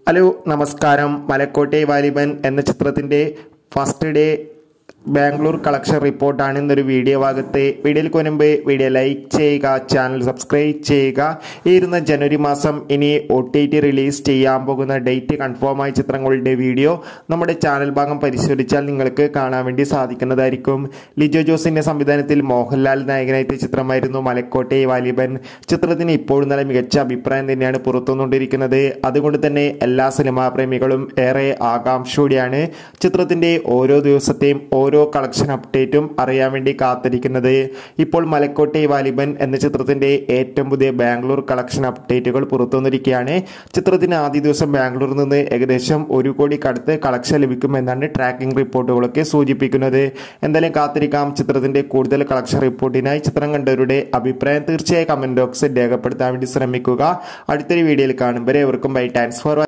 hello നമസ്കാരം മലക്കോട്ടെ വാലിബൻ എന്ന ചിത്രത്തിൻ്റെ ഫസ്റ്റ് ഡേ ബാംഗ്ലൂർ കളക്ഷൻ റിപ്പോർട്ടാണ് ഇന്നൊരു വീഡിയോ ഭാഗത്ത് വീഡിയോയിൽ കൊനുമ്പ് വീഡിയോ ലൈക്ക് ചെയ്യുക ചാനൽ സബ്സ്ക്രൈബ് ചെയ്യുക ഈ ഇരുന്ന ജനുവരി മാസം ഇനി ഒ ടി ടി റിലീസ് ചെയ്യാൻ പോകുന്ന ഡേറ്റ് കൺഫേം ആയ ചിത്രങ്ങളുടെ വീഡിയോ നമ്മുടെ ചാനൽ ഭാഗം പരിശോധിച്ചാൽ നിങ്ങൾക്ക് കാണാൻ വേണ്ടി സാധിക്കുന്നതായിരിക്കും ലിജോ ജോസിന്റെ സംവിധാനത്തിൽ മോഹൻലാൽ നായകനായിട്ട് ചിത്രമായിരുന്നു മലക്കോട്ടെ വാലിബൻ ചിത്രത്തിന് ഇപ്പോഴും നല്ല മികച്ച അഭിപ്രായം തന്നെയാണ് പുറത്തുവന്നുകൊണ്ടിരിക്കുന്നത് അതുകൊണ്ട് തന്നെ എല്ലാ സിനിമാ പ്രേമികളും ഏറെ ആകാംക്ഷയോടെയാണ് ചിത്രത്തിന്റെ ഓരോ ദിവസത്തെയും ഓരോ കളക്ഷൻ അപ്ഡേറ്റും അറിയാൻ വേണ്ടി കാത്തിരിക്കുന്നത് ഇപ്പോൾ മലക്കോട്ടെ വാലിബൻ എന്ന ചിത്രത്തിന്റെ ഏറ്റവും പുതിയ ബാംഗ്ലൂർ കളക്ഷൻ അപ്ഡേറ്റുകൾ പുറത്തുവന്നിരിക്കുകയാണ് ചിത്രത്തിന് ആദ്യ ദിവസം ബാംഗ്ലൂരിൽ നിന്ന് ഏകദേശം ഒരു കോടി കടുത്ത് കളക്ഷൻ ലഭിക്കുമെന്നാണ് ട്രാക്കിംഗ് റിപ്പോർട്ടുകളൊക്കെ സൂചിപ്പിക്കുന്നത് എന്തായാലും കാത്തിരിക്കാം ചിത്രത്തിന്റെ കൂടുതൽ കളക്ഷൻ റിപ്പോർട്ടിനായി ചിത്രം കണ്ടവരുടെ അഭിപ്രായം തീർച്ചയായും കമന്റ് ബോക്സിൽ രേഖപ്പെടുത്താൻ വേണ്ടി ശ്രമിക്കുക അടുത്തൊരു വീഡിയോയിൽ കാണും വരെ എവർക്കും ബൈ താങ്ക്സ് ഫോർ